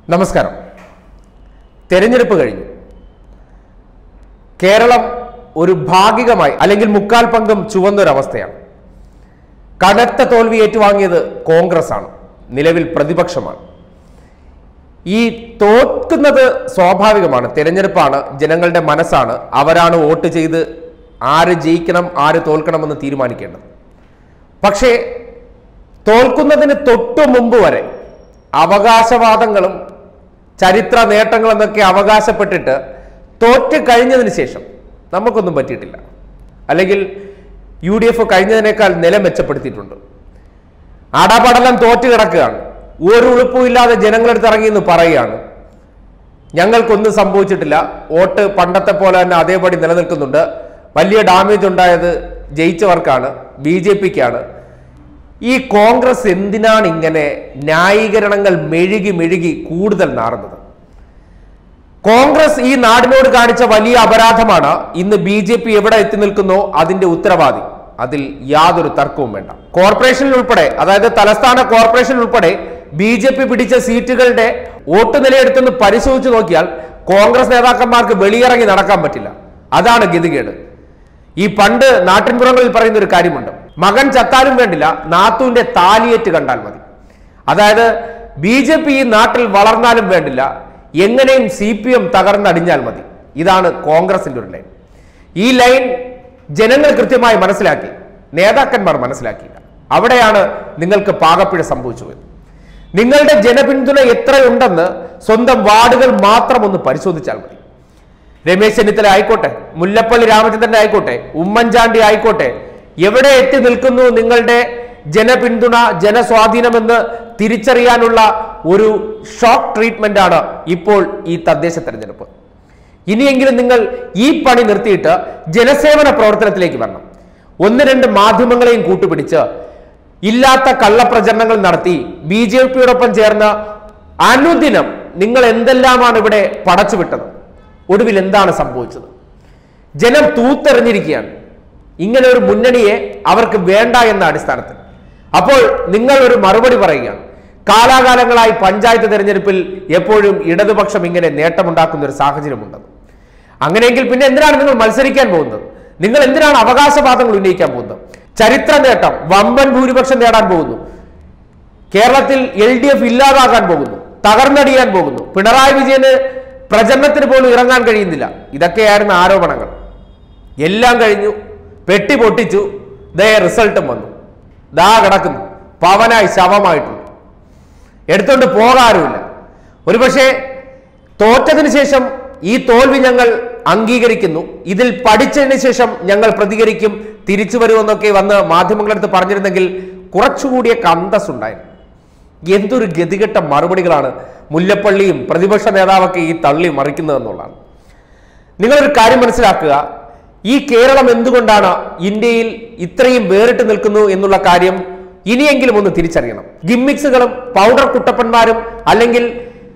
നമസ്കാരം തെരഞ്ഞെടുപ്പ് കഴിഞ്ഞു കേരളം ഒരു ഭാഗികമായി അല്ലെങ്കിൽ മുക്കാൽ പങ്കും ചുവന്നൊരവസ്ഥയാണ് കനത്ത തോൽവി ഏറ്റുവാങ്ങിയത് കോൺഗ്രസ് ആണ് നിലവിൽ പ്രതിപക്ഷമാണ് ഈ തോൽക്കുന്നത് സ്വാഭാവികമാണ് തെരഞ്ഞെടുപ്പാണ് ജനങ്ങളുടെ മനസ്സാണ് അവരാണ് വോട്ട് ചെയ്ത് ആര് ജയിക്കണം ആര് തോൽക്കണമെന്ന് തീരുമാനിക്കേണ്ടത് പക്ഷേ തോൽക്കുന്നതിന് തൊട്ടു മുമ്പ് വരെ അവകാശവാദങ്ങളും ചരിത്ര നേട്ടങ്ങളെന്നൊക്കെ അവകാശപ്പെട്ടിട്ട് തോറ്റ് കഴിഞ്ഞതിന് ശേഷം നമുക്കൊന്നും പറ്റിയിട്ടില്ല അല്ലെങ്കിൽ യു ഡി എഫ് കഴിഞ്ഞതിനേക്കാൾ നില മെച്ചപ്പെടുത്തിയിട്ടുണ്ട് അടപടലം തോറ്റ് കിടക്കുകയാണ് ഒരു ഉളുപ്പും ഇല്ലാതെ ജനങ്ങളെടുത്ത് ഇറങ്ങി എന്ന് പറയുകയാണ് ഞങ്ങൾക്കൊന്നും സംഭവിച്ചിട്ടില്ല വോട്ട് പണ്ടത്തെ പോലെ തന്നെ അതേപടി നിലനിൽക്കുന്നുണ്ട് വലിയ ഡാമേജ് ഉണ്ടായത് ജയിച്ചവർക്കാണ് ബി ജെ പിക്കാണ് ഈ കോൺഗ്രസ് എന്തിനാണ് ഇങ്ങനെ ന്യായീകരണങ്ങൾ മെഴുകി മെഴുകി കൂടുതൽ നാറുന്നത് കോൺഗ്രസ് ഈ നാടിനോട് കാണിച്ച വലിയ അപരാധമാണ് ഇന്ന് ബി ജെ പി എവിടെ എത്തി നിൽക്കുന്നോ അതിന്റെ ഉത്തരവാദി അതിൽ യാതൊരു തർക്കവും വേണ്ട കോർപ്പറേഷനിൽ ഉൾപ്പെടെ അതായത് തലസ്ഥാന കോർപ്പറേഷനിൽ ഉൾപ്പെടെ ബി ജെ പി പിടിച്ച സീറ്റുകളുടെ വോട്ട് നിലയെടുത്തൊന്ന് പരിശോധിച്ച് നോക്കിയാൽ കോൺഗ്രസ് നേതാക്കന്മാർക്ക് വെളിയിറങ്ങി നടക്കാൻ പറ്റില്ല അതാണ് ഗതികേട് ഈ പണ്ട് നാട്ടിൻപുറങ്ങളിൽ പറയുന്ന ഒരു കാര്യമുണ്ട് മകൻ ചത്താലും വേണ്ടില്ല നാത്തുവിന്റെ താലിയേറ്റ് കണ്ടാൽ മതി അതായത് ബി ജെ പി ഈ നാട്ടിൽ വളർന്നാലും വേണ്ടില്ല എങ്ങനെയും സി പി എം തകർന്നടിഞ്ഞാൽ മതി ഇതാണ് കോൺഗ്രസിന്റെ ഒരു ലൈൻ ഈ ലൈൻ ജനങ്ങൾ കൃത്യമായി മനസ്സിലാക്കി നേതാക്കന്മാർ മനസ്സിലാക്കിയില്ല അവിടെയാണ് നിങ്ങൾക്ക് പാകപ്പിഴ സംഭവിച്ചു പോയത് നിങ്ങളുടെ ജനപിന്തുണ എത്രയുണ്ടെന്ന് സ്വന്തം വാർഡുകൾ മാത്രം ഒന്ന് പരിശോധിച്ചാൽ മതി രമേശ് ചെന്നിത്തല ആയിക്കോട്ടെ മുല്ലപ്പള്ളി രാമചന്ദ്രൻ ആയിക്കോട്ടെ ഉമ്മൻചാണ്ടി ആയിക്കോട്ടെ എവിടെ എത്തി നിൽക്കുന്നു നിങ്ങളുടെ ജനപിന്തുണ ജനസ്വാധീനമെന്ന് തിരിച്ചറിയാനുള്ള ഒരു ഷോക്ക് ട്രീറ്റ്മെന്റ് ആണ് ഇപ്പോൾ ഈ തദ്ദേശ തെരഞ്ഞെടുപ്പ് ഇനിയെങ്കിലും നിങ്ങൾ ഈ പണി നിർത്തിയിട്ട് ജനസേവന പ്രവർത്തനത്തിലേക്ക് വരണം ഒന്ന് രണ്ട് മാധ്യമങ്ങളെയും കൂട്ടുപിടിച്ച് ഇല്ലാത്ത കള്ളപ്രചരണങ്ങൾ നടത്തി ബി ജെ പിയോടൊപ്പം ചേർന്ന് അനുദിനം നിങ്ങൾ എന്തെല്ലാമാണ് ഇവിടെ പടച്ചുവിട്ടത് ഒടുവിൽ എന്താണ് സംഭവിച്ചത് ജനം തൂത്തെറിഞ്ഞിരിക്കുകയാണ് ഇങ്ങനെ ഒരു മുന്നണിയെ അവർക്ക് വേണ്ട എന്ന അടിസ്ഥാനത്തിൽ അപ്പോൾ നിങ്ങൾ ഒരു മറുപടി പറയുകയാണ് കാലാകാലങ്ങളായി പഞ്ചായത്ത് തെരഞ്ഞെടുപ്പിൽ എപ്പോഴും ഇടതുപക്ഷം ഇങ്ങനെ നേട്ടമുണ്ടാക്കുന്ന ഒരു സാഹചര്യമുണ്ടെന്ന് അങ്ങനെയെങ്കിൽ പിന്നെ എന്തിനാണ് നിങ്ങൾ മത്സരിക്കാൻ പോകുന്നത് നിങ്ങൾ എന്തിനാണ് അവകാശവാദങ്ങൾ ഉന്നയിക്കാൻ പോകുന്നത് ചരിത്ര നേട്ടം വമ്പൻ ഭൂരിപക്ഷം നേടാൻ പോകുന്നു കേരളത്തിൽ എൽ ഡി എഫ് ഇല്ലാതാകാൻ പോകുന്നു തകർന്നടിയാൻ പോകുന്നു പിണറായി വിജയന് പ്രചരണത്തിന് പോലും ഇറങ്ങാൻ കഴിയുന്നില്ല ഇതൊക്കെയായിരുന്നു ആരോപണങ്ങൾ എല്ലാം കഴിഞ്ഞു പെട്ടി പൊട്ടിച്ചു ദേ റിസൾട്ടും വന്നു ദാ കിടക്കുന്നു പവനായി ശവമായിട്ടുണ്ട് എടുത്തോണ്ട് പോകാറുമില്ല ഒരുപക്ഷെ തോറ്റതിന് ശേഷം ഈ തോൽവി ഞങ്ങൾ അംഗീകരിക്കുന്നു ഇതിൽ പഠിച്ചതിന് ശേഷം ഞങ്ങൾ പ്രതികരിക്കും തിരിച്ചു വരുമെന്നൊക്കെ വന്ന് മാധ്യമങ്ങളടുത്ത് പറഞ്ഞിരുന്നെങ്കിൽ കുറച്ചുകൂടിയൊക്കെ അന്തസ്സുണ്ടായിരുന്നു എന്തൊരു ഗതികെട്ട മറുപടികളാണ് മുല്ലപ്പള്ളിയും പ്രതിപക്ഷ നേതാവൊക്കെ ഈ തള്ളി മറിക്കുന്നതെന്നുള്ളതാണ് നിങ്ങളൊരു കാര്യം മനസ്സിലാക്കുക ഈ കേരളം എന്തുകൊണ്ടാണ് ഇന്ത്യയിൽ ഇത്രയും വേറിട്ട് നിൽക്കുന്നു എന്നുള്ള കാര്യം ഇനിയെങ്കിലും ഒന്ന് തിരിച്ചറിയണം ഗിമ്മിക്സുകളും പൗഡർ കുട്ടപ്പന്മാരും അല്ലെങ്കിൽ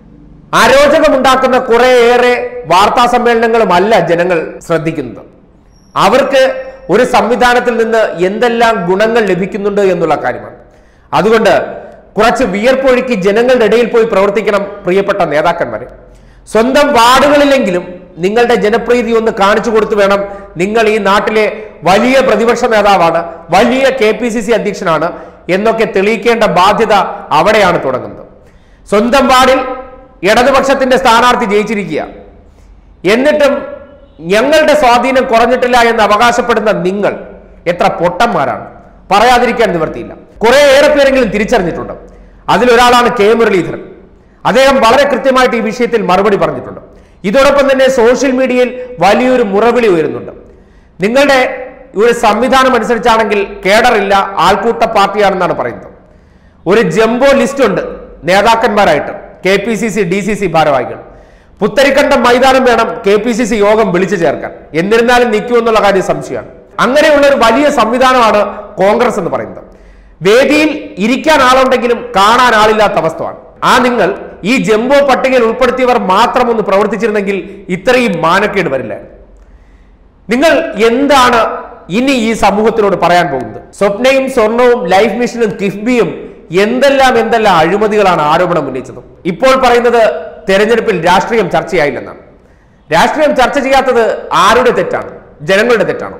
അരോചകമുണ്ടാക്കുന്ന കുറേയേറെ വാർത്താ സമ്മേളനങ്ങളും അല്ല ജനങ്ങൾ ശ്രദ്ധിക്കുന്നത് അവർക്ക് ഒരു സംവിധാനത്തിൽ നിന്ന് എന്തെല്ലാം ഗുണങ്ങൾ ലഭിക്കുന്നുണ്ട് എന്നുള്ള കാര്യമാണ് അതുകൊണ്ട് കുറച്ച് വിയർപ്പൊഴുക്കി ജനങ്ങളുടെ ഇടയിൽ പോയി പ്രവർത്തിക്കണം പ്രിയപ്പെട്ട നേതാക്കന്മാരെ സ്വന്തം വാർഡുകളിലെങ്കിലും നിങ്ങളുടെ ജനപ്രീതി ഒന്ന് കാണിച്ചു കൊടുത്തു വേണം നിങ്ങൾ ഈ നാട്ടിലെ വലിയ പ്രതിപക്ഷ നേതാവാണ് വലിയ കെ പി സി സി അധ്യക്ഷനാണ് എന്നൊക്കെ തെളിയിക്കേണ്ട ബാധ്യത അവിടെയാണ് തുടങ്ങുന്നത് സ്വന്തം വാർഡിൽ ഇടതുപക്ഷത്തിന്റെ സ്ഥാനാർത്ഥി ജയിച്ചിരിക്കുക എന്നിട്ടും ഞങ്ങളുടെ സ്വാധീനം കുറഞ്ഞിട്ടില്ല എന്ന് അവകാശപ്പെടുന്ന നിങ്ങൾ എത്ര പൊട്ടന്മാരാണ് പറയാതിരിക്കാൻ നിവർത്തിയില്ല കുറെ ഏറെ പേരെങ്കിലും തിരിച്ചറിഞ്ഞിട്ടുണ്ട് അതിലൊരാളാണ് കെ മുരളീധരൻ അദ്ദേഹം വളരെ കൃത്യമായിട്ട് ഈ വിഷയത്തിൽ മറുപടി പറഞ്ഞിട്ടുണ്ട് ഇതോടൊപ്പം തന്നെ സോഷ്യൽ മീഡിയയിൽ വലിയൊരു മുറവിളി ഉയരുന്നുണ്ട് നിങ്ങളുടെ ഒരു സംവിധാനം അനുസരിച്ചാണെങ്കിൽ കേഡറില്ല ആൾക്കൂട്ട പാർട്ടിയാണെന്നാണ് പറയുന്നത് ഒരു ജംബോ ലിസ്റ്റ് ഉണ്ട് നേതാക്കന്മാരായിട്ട് K P C C D C C ഭാരവാഹികൾ പുത്തരിക്കണ്ടം മൈതാനം വേണം കെ പി സി സി യോഗം വിളിച്ചു ചേർക്കാൻ എന്നിരുന്നാലും നിൽക്കുമെന്നുള്ള കാര്യം സംശയമാണ് അങ്ങനെയുള്ള ഒരു വലിയ സംവിധാനമാണ് കോൺഗ്രസ് എന്ന് പറയുന്നത് വേദിയിൽ ഇരിക്കാൻ ആളുണ്ടെങ്കിലും കാണാൻ ആളില്ലാത്ത അവസ്ഥയാണ് ആ നിങ്ങൾ ഈ ജംബോ പട്ടികയിൽ ഉൾപ്പെടുത്തിയവർ മാത്രം ഒന്ന് പ്രവർത്തിച്ചിരുന്നെങ്കിൽ ഇത്രയും മാനക്കേട് വരില്ല നിങ്ങൾ എന്താണ് ഇനി ഈ സമൂഹത്തിനോട് പറയാൻ പോകുന്നത് സ്വപ്നയും സ്വർണവും ലൈഫ് മിഷനും കിഫ്ബിയും എന്തെല്ലാം എന്തെല്ലാം അഴിമതികളാണ് ആരോപണം ഉന്നയിച്ചത് ഇപ്പോൾ പറയുന്നത് തെരഞ്ഞെടുപ്പിൽ രാഷ്ട്രീയം ചർച്ചയായില്ലെന്നാണ് രാഷ്ട്രീയം ചർച്ച ചെയ്യാത്തത് ആരുടെ തെറ്റാണ് ജനങ്ങളുടെ തെറ്റാണോ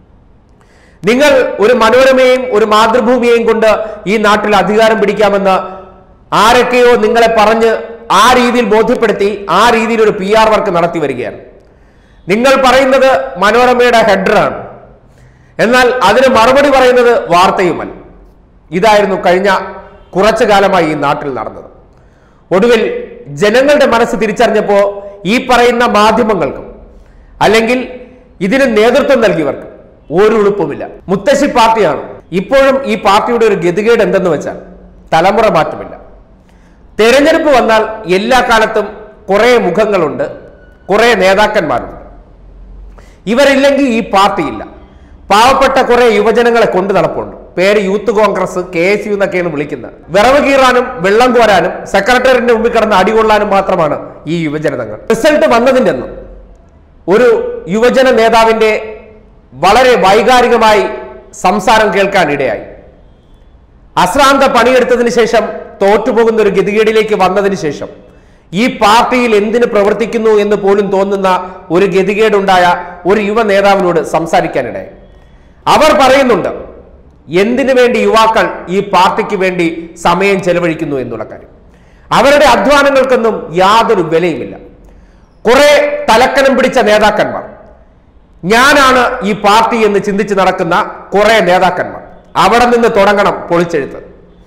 നിങ്ങൾ ഒരു മനോരമയെയും ഒരു മാതൃഭൂമിയെയും കൊണ്ട് ഈ നാട്ടിൽ അധികാരം പിടിക്കാമെന്ന് ആരൊക്കെയോ നിങ്ങളെ പറഞ്ഞ് ആ രീതിയിൽ ബോധ്യപ്പെടുത്തി ആ രീതിയിൽ ഒരു പി ആർ വർക്ക് നടത്തി വരികയാണ് നിങ്ങൾ പറയുന്നത് മനോരമയുടെ ഹെഡറാണ് എന്നാൽ അതിന് മറുപടി പറയുന്നത് വാർത്തയുമല്ല ഇതായിരുന്നു കഴിഞ്ഞ കുറച്ചു കാലമായി ഈ നാട്ടിൽ നടന്നത് ഒടുവിൽ ജനങ്ങളുടെ മനസ്സ് തിരിച്ചറിഞ്ഞപ്പോൾ ഈ പറയുന്ന മാധ്യമങ്ങൾക്കും അല്ലെങ്കിൽ ഇതിന് നേതൃത്വം നൽകിയവർക്കും ഒരു ഉളുപ്പുമില്ല മുത്തശ്ശി പാർട്ടിയാണ് ഇപ്പോഴും ഈ പാർട്ടിയുടെ ഒരു ഗതികേട് എന്തെന്ന് വെച്ചാൽ തലമുറ മാറ്റമില്ല തെരഞ്ഞെടുപ്പ് വന്നാൽ എല്ലാ കാലത്തും കുറെ മുഖങ്ങളുണ്ട് കുറെ നേതാക്കന്മാരുണ്ട് ഇവരില്ലെങ്കിൽ ഈ പാർട്ടിയില്ല പാവപ്പെട്ട കുറെ യുവജനങ്ങളെ കൊണ്ടു നടപ്പുണ്ട് പേര് youth Congress K S U എന്നൊക്കെയാണ് വിളിക്കുന്നത് വിറവ് കീറാനും വെള്ളം കോരാനും സെക്രട്ടറിന്റെ മുമ്പിൽ കിടന്ന് അടികൊള്ളാനും മാത്രമാണ് ഈ യുവജനതങ്ങൾ റിസൾട്ട് വന്നതിന്റെ അന്ന് ഒരു യുവജന നേതാവിന്റെ വളരെ വൈകാരികമായി സംസാരം കേൾക്കാൻ ഇടയായി അശ്രാന്ത പണിയെടുത്തതിന് ശേഷം തോറ്റുപോകുന്ന ഒരു ഗതികേടിലേക്ക് വന്നതിന് ശേഷം ഈ പാർട്ടിയിൽ എന്തിന് പ്രവർത്തിക്കുന്നു എന്ന് പോലും തോന്നുന്ന ഒരു ഗതികേടുണ്ടായ ഒരു യുവ നേതാവിനോട് സംസാരിക്കാനിടയായി അവർ പറയുന്നുണ്ട് എന്തിനു വേണ്ടി യുവാക്കൾ ഈ പാർട്ടിക്ക് വേണ്ടി സമയം ചെലവഴിക്കുന്നു എന്നുള്ള കാര്യം അവരുടെ അധ്വാനങ്ങൾക്കൊന്നും യാതൊരു വിലയുമില്ല കുറെ തലക്കനം പിടിച്ച നേതാക്കന്മാർ ഞാനാണ് ഈ പാർട്ടി എന്ന് ചിന്തിച്ച് നടക്കുന്ന കുറെ നേതാക്കന്മാർ അവിടെ നിന്ന് തുടങ്ങണം പൊളിച്ചെഴുത്ത്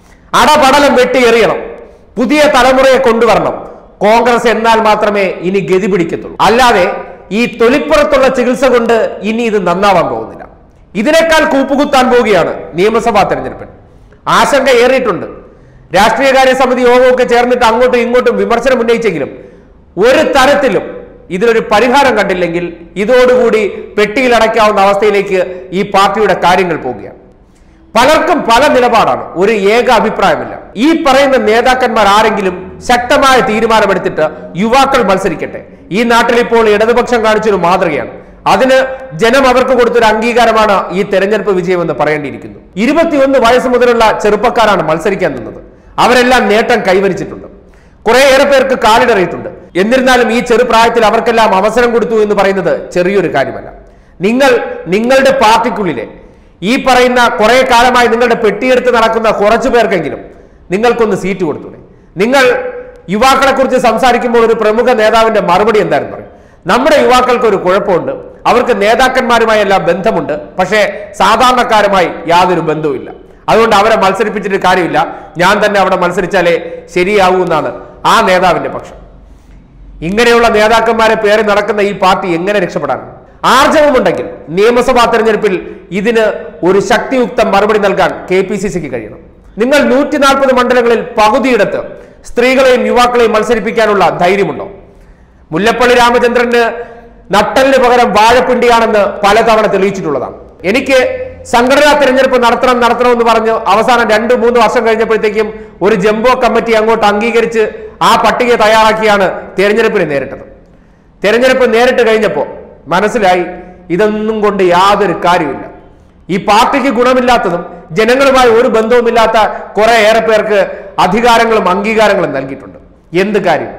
അടപടലം വെട്ടിയെറിയണം പുതിയ തലമുറയെ കൊണ്ടുവരണം കോൺഗ്രസ് എന്നാൽ മാത്രമേ ഇനി ഗതി പിടിക്കത്തുള്ളൂ അല്ലാതെ ഈ തൊലിപ്പുറത്തുള്ള ചികിത്സ കൊണ്ട് ഇനി ഇത് നന്നാവാൻ പോകുന്നില്ല ഇതിനേക്കാൾ കൂപ്പുകുത്താൻ പോവുകയാണ് നിയമസഭാ തെരഞ്ഞെടുപ്പിൽ ആശങ്ക ഏറിയിട്ടുണ്ട് രാഷ്ട്രീയകാര്യ സമിതി യോഗമൊക്കെ ചേർന്നിട്ട് അങ്ങോട്ടും ഇങ്ങോട്ടും വിമർശനം ഉന്നയിച്ചെങ്കിലും ഒരു തരത്തിലും ഇതിനൊരു പരിഹാരം കണ്ടില്ലെങ്കിൽ ഇതോടുകൂടി പെട്ടിയിൽ അടയ്ക്കാവുന്ന അവസ്ഥയിലേക്ക് ഈ പാർട്ടിയുടെ കാര്യങ്ങൾ പോവുകയാണ് പലർക്കും പല നിലപാടാണ് ഒരു ഏക അഭിപ്രായമില്ല ഈ പറയുന്ന നേതാക്കന്മാർ ആരെങ്കിലും ശക്തമായ തീരുമാനമെടുത്തിട്ട് യുവാക്കൾ മത്സരിക്കട്ടെ ഈ നാട്ടിൽ ഇപ്പോൾ ഇടതുപക്ഷം കാണിച്ചൊരു മാതൃകയാണ് അതിന് ജനം അവർക്ക് കൊടുത്തൊരു അംഗീകാരമാണ് ഈ തെരഞ്ഞെടുപ്പ് വിജയമെന്ന് പറയേണ്ടിയിരിക്കുന്നു ഇരുപത്തിയൊന്ന് വയസ്സ് മുതലുള്ള ചെറുപ്പക്കാരാണ് മത്സരിക്കാൻ നിന്നത് അവരെല്ലാം നേട്ടം കൈവരിച്ചിട്ടുണ്ട് കുറേയേറെ പേർക്ക് കാലിടറിയിട്ടുണ്ട് എന്നിരുന്നാലും ഈ ചെറുപ്രായത്തിൽ അവർക്കെല്ലാം അവസരം കൊടുത്തു എന്ന് പറയുന്നത് ചെറിയൊരു കാര്യമല്ല നിങ്ങൾ നിങ്ങളുടെ പാർട്ടിക്കുള്ളിലെ ഈ പറയുന്ന കുറെ കാലമായി നിങ്ങളുടെ പെട്ടിയെടുത്ത് നടക്കുന്ന കുറച്ചു പേർക്കെങ്കിലും നിങ്ങൾക്കൊന്ന് സീറ്റ് കൊടുത്തൂടെ നിങ്ങൾ യുവാക്കളെ കുറിച്ച് സംസാരിക്കുമ്പോൾ ഒരു പ്രമുഖ നേതാവിന്റെ മറുപടി എന്തായിരുന്നു പറയും നമ്മുടെ യുവാക്കൾക്ക് ഒരു കുഴപ്പമുണ്ട് അവർക്ക് നേതാക്കന്മാരുമായി എല്ലാം ബന്ധമുണ്ട് പക്ഷേ സാധാരണക്കാരുമായി യാതൊരു ബന്ധവുമില്ല അതുകൊണ്ട് അവരെ മത്സരിപ്പിച്ചിട്ട് കാര്യമില്ല ഞാൻ തന്നെ അവിടെ മത്സരിച്ചാലേ ശരിയാവൂ എന്നാണ് ആ നേതാവിന്റെ പക്ഷം ഇങ്ങനെയുള്ള നേതാക്കന്മാരെ പേര് നടക്കുന്ന ഈ പാർട്ടി എങ്ങനെ രക്ഷപ്പെടാൻ ആർജവമുണ്ടെങ്കിൽ നിയമസഭാ തെരഞ്ഞെടുപ്പിൽ ഇതിന് ഒരു ശക്തിയുക്ത മറുപടി നൽകാൻ കെ പി സി സിക്ക് കഴിയണം നിങ്ങൾ നൂറ്റി നാൽപ്പത് മണ്ഡലങ്ങളിൽ പകുതിയിടത്ത് സ്ത്രീകളെയും യുവാക്കളെയും മത്സരിപ്പിക്കാനുള്ള ധൈര്യമുണ്ടോ മുല്ലപ്പള്ളി രാമചന്ദ്രന് നട്ടലിന് പകരം വാഴപ്പിണ്ടിയാണെന്ന് പലതവണ തെളിയിച്ചിട്ടുള്ളതാണ് എനിക്ക് സംഘടനാ തെരഞ്ഞെടുപ്പ് നടത്തണം നടത്തണം എന്ന് പറഞ്ഞ് അവസാനം രണ്ടു മൂന്ന് വർഷം കഴിഞ്ഞപ്പോഴത്തേക്കും ഒരു ജംബോ കമ്മിറ്റി അങ്ങോട്ട് അംഗീകരിച്ച് ആ പട്ടിക തയ്യാറാക്കിയാണ് തെരഞ്ഞെടുപ്പിനെ നേരിട്ടത് തെരഞ്ഞെടുപ്പ് നേരിട്ട് കഴിഞ്ഞപ്പോൾ മനസ്സിലായി ഇതൊന്നും കൊണ്ട് യാതൊരു കാര്യമില്ല ഈ പാർട്ടിക്ക് ഗുണമില്ലാത്തതും ജനങ്ങളുമായി ഒരു ബന്ധവുമില്ലാത്ത കുറെ ഏറെ പേർക്ക് അധികാരങ്ങളും അംഗീകാരങ്ങളും നൽകിയിട്ടുണ്ട് എന്ത് കാര്യം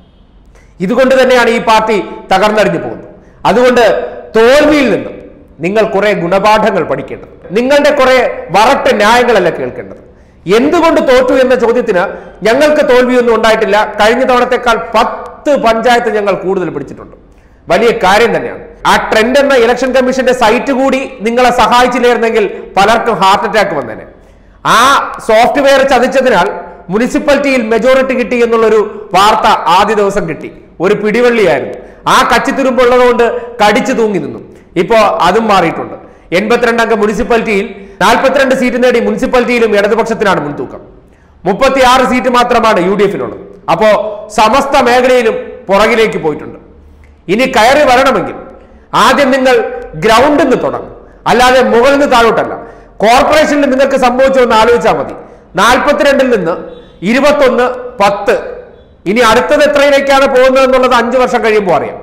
ഇതുകൊണ്ട് തന്നെയാണ് ഈ പാർട്ടി തകർന്നടിഞ്ഞു പോകുന്നത് അതുകൊണ്ട് തോൽവിയിൽ നിന്നും നിങ്ങൾ കുറെ ഗുണപാഠങ്ങൾ പഠിക്കേണ്ടത് നിങ്ങളുടെ കുറെ വറട്ട് ന്യായങ്ങളല്ല കേൾക്കേണ്ടത് എന്തുകൊണ്ട് തോറ്റു എന്ന ചോദ്യത്തിന് ഞങ്ങൾക്ക് തോൽവിയൊന്നും ഉണ്ടായിട്ടില്ല കഴിഞ്ഞ തവണത്തെക്കാൾ പത്ത് പഞ്ചായത്ത് ഞങ്ങൾ കൂടുതൽ പിടിച്ചിട്ടുണ്ട് വലിയ കാര്യം തന്നെയാണ് ആ ട്രെൻഡ് എന്ന ഇലക്ഷൻ കമ്മീഷന്റെ സൈറ്റ് കൂടി നിങ്ങളെ സഹായിച്ചില്ലായിരുന്നെങ്കിൽ പലർക്കും ഹാർട്ട് അറ്റാക്ക് വന്നേനെ ആ സോഫ്റ്റ്വെയർ ചതിച്ചതിനാൽ മുനിസിപ്പാലിറ്റിയിൽ മെജോറിറ്റി കിട്ടി എന്നുള്ളൊരു വാർത്ത ആദ്യ ദിവസം കിട്ടി ഒരു പിടിവള്ളിയായിരുന്നു ആ കച്ചിത്തുരുമ്പുള്ളതുകൊണ്ട് കടിച്ചു തൂങ്ങി നിന്നു ഇപ്പോ അതും മാറിയിട്ടുണ്ട് എൺപത്തിരണ്ട് അംഗ മുനിസിപ്പാലിറ്റിയിൽ നാൽപ്പത്തിരണ്ട് സീറ്റ് നേടി മുനിസിപ്പാലിറ്റിയിലും ഇടതുപക്ഷത്തിനാണ് മുൻതൂക്കം മുപ്പത്തി ആറ് സീറ്റ് മാത്രമാണ് യു ഡി എഫിനുള്ളത് അപ്പോ സമസ്ത മേഖലയിലും പുറകിലേക്ക് പോയിട്ടുണ്ട് ഇനി കയറി വരണമെങ്കിൽ ആദ്യം നിങ്ങൾ ഗ്രൗണ്ടിൽ നിന്ന് തുടങ്ങും അല്ലാതെ മുകളിൽ നിന്ന് താഴോട്ടല്ല കോർപ്പറേഷനിൽ നിങ്ങൾക്ക് സംഭവിച്ചൊന്ന് ആലോചിച്ചാൽ മതി നാൽപ്പത്തിരണ്ടിൽ നിന്ന് ഇരുപത്തൊന്ന് പത്ത് ഇനി അടുത്തത് എത്രയിലേക്കാണ് പോകുന്നത് എന്നുള്ളത് അഞ്ചു വർഷം കഴിയുമ്പോൾ അറിയാം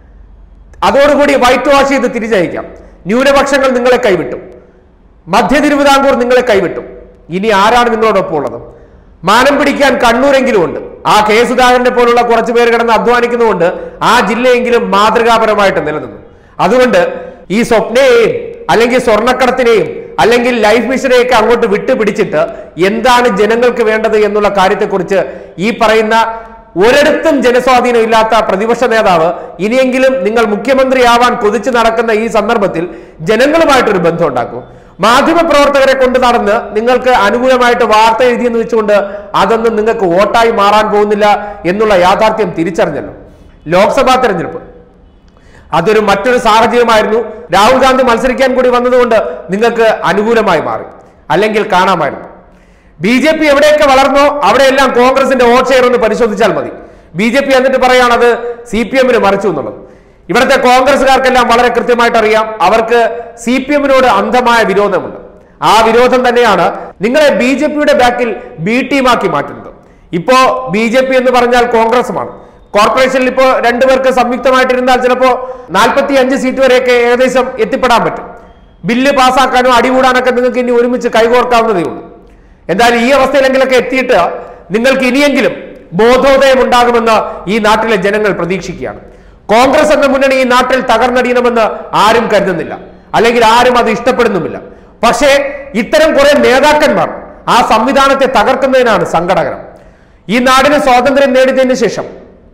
അതോടുകൂടി വൈറ്റ് വാഷ് ചെയ്ത് തിരിച്ചയക്കാം ന്യൂനപക്ഷങ്ങൾ നിങ്ങളെ കൈവിട്ടു മധ്യ തിരുവിതാംകൂർ നിങ്ങളെ കൈവിട്ടു ഇനി ആരാണ് നിങ്ങളോടൊപ്പം ഉള്ളത് മാനം പിടിക്കാൻ കണ്ണൂരെങ്കിലും ഉണ്ട് ആ കെ സുധാകരനെ പോലുള്ള കുറച്ചു പേര് കിടന്ന് അധ്വാനിക്കുന്നതുകൊണ്ട് ആ ജില്ലയെങ്കിലും മാതൃകാപരമായിട്ട് നിലനിന്നു അതുകൊണ്ട് ഈ സ്വപ്നയെയും അല്ലെങ്കിൽ സ്വർണ്ണക്കടത്തിനെയും അല്ലെങ്കിൽ ലൈഫ് മിഷനെയൊക്കെ അങ്ങോട്ട് വിട്ടുപിടിച്ചിട്ട് എന്താണ് ജനങ്ങൾക്ക് വേണ്ടത് എന്നുള്ള കാര്യത്തെക്കുറിച്ച് ഈ പറയുന്ന ഒരിടത്തും ജനസ്വാധീനം ഇല്ലാത്ത പ്രതിപക്ഷ നേതാവ് ഇനിയെങ്കിലും നിങ്ങൾ മുഖ്യമന്ത്രിയാവാൻ കൊതിച്ചു നടക്കുന്ന ഈ സന്ദർഭത്തിൽ ജനങ്ങളുമായിട്ടൊരു ബന്ധം ഉണ്ടാക്കും മാധ്യമ പ്രവർത്തകരെ കൊണ്ട് നടന്ന് നിങ്ങൾക്ക് അനുകൂലമായിട്ട് വാർത്ത എഴുതിയെന്ന് വെച്ചുകൊണ്ട് അതൊന്നും നിങ്ങൾക്ക് വോട്ടായി മാറാൻ പോകുന്നില്ല എന്നുള്ള യാഥാർത്ഥ്യം തിരിച്ചറിഞ്ഞല്ലോ ലോക്സഭാ തെരഞ്ഞെടുപ്പ് അതൊരു മറ്റൊരു സാഹചര്യമായിരുന്നു രാഹുൽ ഗാന്ധി മത്സരിക്കാൻ കൂടി വന്നതുകൊണ്ട് നിങ്ങൾക്ക് അനുകൂലമായി മാറി അല്ലെങ്കിൽ കാണാമായിരുന്നു ബി ജെ പി എവിടെയൊക്കെ വളർന്നോ അവിടെയെല്ലാം കോൺഗ്രസിന്റെ വോട്ട് ഷെയർ ഒന്ന് പരിശോധിച്ചാൽ മതി ബി ജെ പി എന്നിട്ട് പറയാണത് സി പി എമ്മിന് മറിച്ചു എന്നുള്ളത് ഇവിടുത്തെ കോൺഗ്രസ്സുകാർക്കെല്ലാം വളരെ കൃത്യമായിട്ട് അറിയാം അവർക്ക് സി പി എമ്മിനോട് അന്ധമായ വിരോധമുണ്ട് ആ വിരോധം തന്നെയാണ് നിങ്ങളെ ബി ജെ പിയുടെ ബാക്കിൽ ബി ടീമാക്കി മാറ്റുന്നത് ഇപ്പോ ബി ജെ പി എന്ന് പറഞ്ഞാൽ കോൺഗ്രസുമാണ് കോർപ്പറേഷനിൽ ഇപ്പോൾ രണ്ടുപേർക്ക് സംയുക്തമായിട്ടിരുന്നാൽ ചിലപ്പോ നാൽപ്പത്തി അഞ്ച് സീറ്റ് വരെയൊക്കെ ഏകദേശം എത്തിപ്പെടാൻ പറ്റും ബില്ല് പാസ്സാക്കാനോ അടികൂടാനൊക്കെ നിങ്ങൾക്ക് ഇനി ഒരുമിച്ച് കൈകോർക്കാവുന്നതേ ഉള്ളൂ എന്തായാലും ഈ അവസ്ഥയിലെങ്കിലൊക്കെ എത്തിയിട്ട് നിങ്ങൾക്ക് ഇനിയെങ്കിലും ബോധോദയം ഉണ്ടാകുമെന്ന് ഈ നാട്ടിലെ ജനങ്ങൾ പ്രതീക്ഷിക്കുകയാണ് കോൺഗ്രസ് എന്ന മുന്നണി ഈ നാട്ടിൽ തകർന്നടിയണമെന്ന് ആരും കരുതുന്നില്ല അല്ലെങ്കിൽ ആരും അത് ഇഷ്ടപ്പെടുന്നുമില്ല പക്ഷേ ഇത്തരം കുറെ നേതാക്കന്മാർ ആ സംവിധാനത്തെ തകർക്കുന്നതിനാണ് സങ്കടകരം ഈ നാടിന് സ്വാതന്ത്ര്യം നേടിയതിനു ശേഷം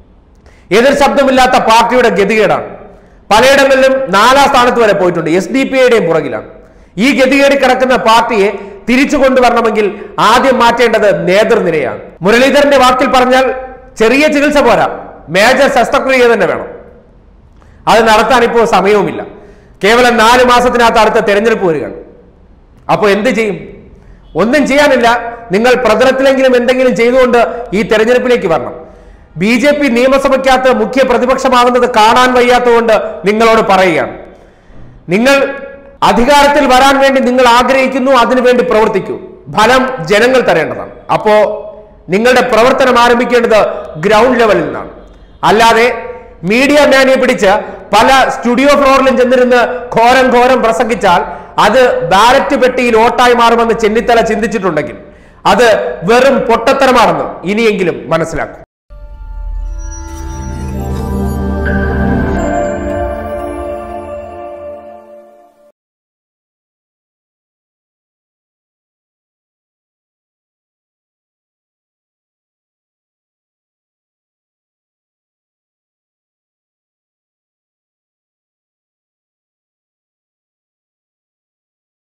എതിർ ശബ്ദമില്ലാത്ത പാർട്ടിയുടെ ഗതികേടാണ് പലയിടങ്ങളിലും നാലാം സ്ഥാനത്ത് വരെ പോയിട്ടുണ്ട് എസ് ഡി പി ഐയുടെയും പുറകിലാണ് ഈ ഗതികേടി കിടക്കുന്ന പാർട്ടിയെ തിരിച്ചു കൊണ്ടുവരണമെങ്കിൽ ആദ്യം മാറ്റേണ്ടത് നേതൃനിരയാണ് മുരളീധരന്റെ വാക്കിൽ പറഞ്ഞാൽ ചെറിയ ചികിത്സ പോരാ മേജർ ശസ്ത്രക്രിയ തന്നെ വേണം അത് നടത്താൻ ഇപ്പോൾ സമയവുമില്ല കേവലം നാല് മാസത്തിനകത്ത് അടുത്ത തെരഞ്ഞെടുപ്പ് വരികയാണ് അപ്പോൾ എന്ത് ചെയ്യും ഒന്നും ചെയ്യാനില്ല നിങ്ങൾ പ്രതലത്തിലെങ്കിലും എന്തെങ്കിലും ചെയ്തുകൊണ്ട് ഈ തെരഞ്ഞെടുപ്പിലേക്ക് വരണം ബി ജെ പി നിയമസഭയ്ക്കകത്ത് മുഖ്യ പ്രതിപക്ഷമാകുന്നത് കാണാൻ വയ്യാത്തതുകൊണ്ട് നിങ്ങളോട് പറയുകയാണ് നിങ്ങൾ അധികാരത്തിൽ വരാൻ വേണ്ടി നിങ്ങൾ ആഗ്രഹിക്കുന്നു അതിനുവേണ്ടി പ്രവർത്തിക്കൂ ഫലം ജനങ്ങൾ തരേണ്ടതാണ് അപ്പോ നിങ്ങളുടെ പ്രവർത്തനം ആരംഭിക്കേണ്ടത് ഗ്രൗണ്ട് ലെവലിൽ നിന്നാണ് അല്ലാതെ മീഡിയ മാനെ പിടിച്ച് പല സ്റ്റുഡിയോ ഫ്ലോറിലും ചെന്നിരുന്ന് ഘോരം ഘോരം പ്രസംഗിച്ചാൽ അത് ബാലറ്റ് പെട്ടിയിൽ വോട്ടായി മാറുമെന്ന് ചെന്നിത്തല ചിന്തിച്ചിട്ടുണ്ടെങ്കിൽ അത് വെറും പൊട്ടത്തരമാണെന്ന് ഇനിയെങ്കിലും മനസ്സിലാക്കും